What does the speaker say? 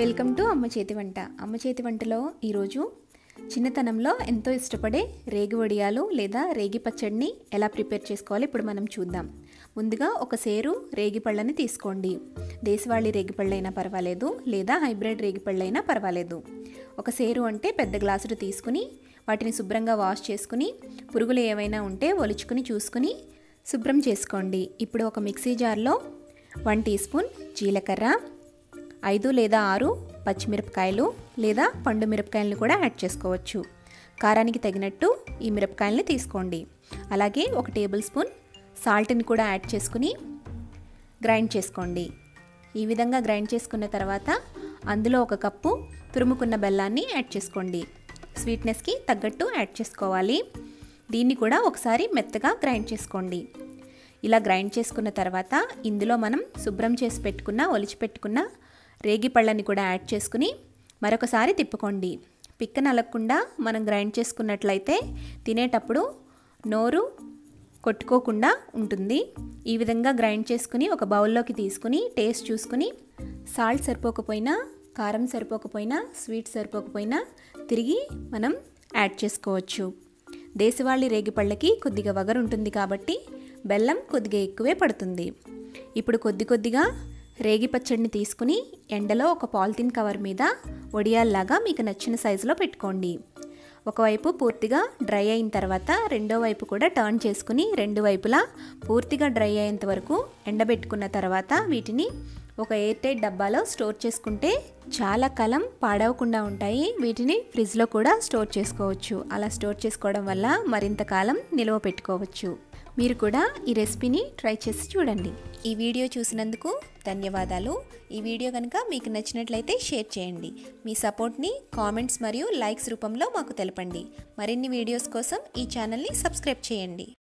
welcome to అమ్మ చేతి వంట అమ్మ చేతి వంటలో ఈరోజు చిన్నతనంలో ఎంతో ఇష్టపడే రేగి వడియాలు లేదా రేగి పచ్చడిని ఎలా ప్రిపేర్ చేసుకోవాలి ఇప్పుడు మనం చూద్దాం ముందుగా ఒక సేరు రేగి పళ్ళని తీసుకోండి దేశవాళీ రేగి పళ్ళైనా పర్వాలేదు లేదా హైబ్రిడ్ రేగి పళ్ళైనా పర్వాలేదు ఒక సేరు అంటే పెద్ద గ్లాసులు తీసుకుని వాటిని శుభ్రంగా వాష్ చేసుకుని పురుగులు ఏవైనా ఉంటే ఒలుచుకుని చూసుకుని శుభ్రం చేసుకోండి ఇప్పుడు ఒక మిక్సీ జార్లో వన్ టీ స్పూన్ జీలకర్ర ఐదు లేదా ఆరు పచ్చిమిరపకాయలు లేదా పండు మిరపకాయలను కూడా యాడ్ చేసుకోవచ్చు కారానికి తగినట్టు ఈ మిరపకాయలని తీసుకోండి అలాగే ఒక టేబుల్ స్పూన్ సాల్ట్ని కూడా యాడ్ చేసుకుని గ్రైండ్ చేసుకోండి ఈ విధంగా గ్రైండ్ చేసుకున్న తర్వాత అందులో ఒక కప్పు తురుముకున్న బెల్లాన్ని యాడ్ చేసుకోండి స్వీట్నెస్కి తగ్గట్టు యాడ్ చేసుకోవాలి దీన్ని కూడా ఒకసారి మెత్తగా గ్రైండ్ చేసుకోండి ఇలా గ్రైండ్ చేసుకున్న తర్వాత ఇందులో మనం శుభ్రం చేసి పెట్టుకున్న ఒలిచి పెట్టుకున్న రేగి పళ్ళని కూడా యాడ్ చేసుకుని మరొకసారి తిప్పుకోండి పిక్క నలగకుండా మనం గ్రైండ్ చేసుకున్నట్లయితే తినేటప్పుడు నోరు కొట్టుకోకుండా ఉంటుంది ఈ విధంగా గ్రైండ్ చేసుకుని ఒక బౌల్లోకి తీసుకుని టేస్ట్ చూసుకుని సాల్ట్ సరిపోకపోయినా కారం సరిపోకపోయినా స్వీట్ సరిపోకపోయినా తిరిగి మనం యాడ్ చేసుకోవచ్చు దేశవాళీ రేగి పళ్ళకి కొద్దిగా వగరు ఉంటుంది కాబట్టి బెల్లం కొద్దిగా ఎక్కువే పడుతుంది ఇప్పుడు కొద్ది కొద్దిగా రేగి పచ్చడిని తీసుకుని ఎండలో ఒక పాలిథిన్ కవర్ మీద వడియాల్లాగా మీకు నచ్చిన సైజులో పెట్టుకోండి ఒకవైపు పూర్తిగా డ్రై అయిన తర్వాత రెండో వైపు కూడా టర్న్ చేసుకుని రెండు వైపులా పూర్తిగా డ్రై అయ్యేంత వరకు ఎండబెట్టుకున్న తర్వాత వీటిని ఒక ఎయిర్ టైట్ డబ్బాలో స్టోర్ చేసుకుంటే చాలా కాలం పాడవకుండా ఉంటాయి వీటిని ఫ్రిడ్జ్లో కూడా స్టోర్ చేసుకోవచ్చు అలా స్టోర్ చేసుకోవడం వల్ల మరింత కాలం నిల్వ పెట్టుకోవచ్చు మీరు కూడా ఈ రెసిపీని ట్రై చేసి చూడండి ఈ వీడియో చూసినందుకు ధన్యవాదాలు ఈ వీడియో కనుక మీకు నచ్చినట్లయితే షేర్ చేయండి మీ సపోర్ట్ని కామెంట్స్ మరియు లైక్స్ రూపంలో మాకు తెలపండి మరిన్ని వీడియోస్ కోసం ఈ ఛానల్ని సబ్స్క్రైబ్ చేయండి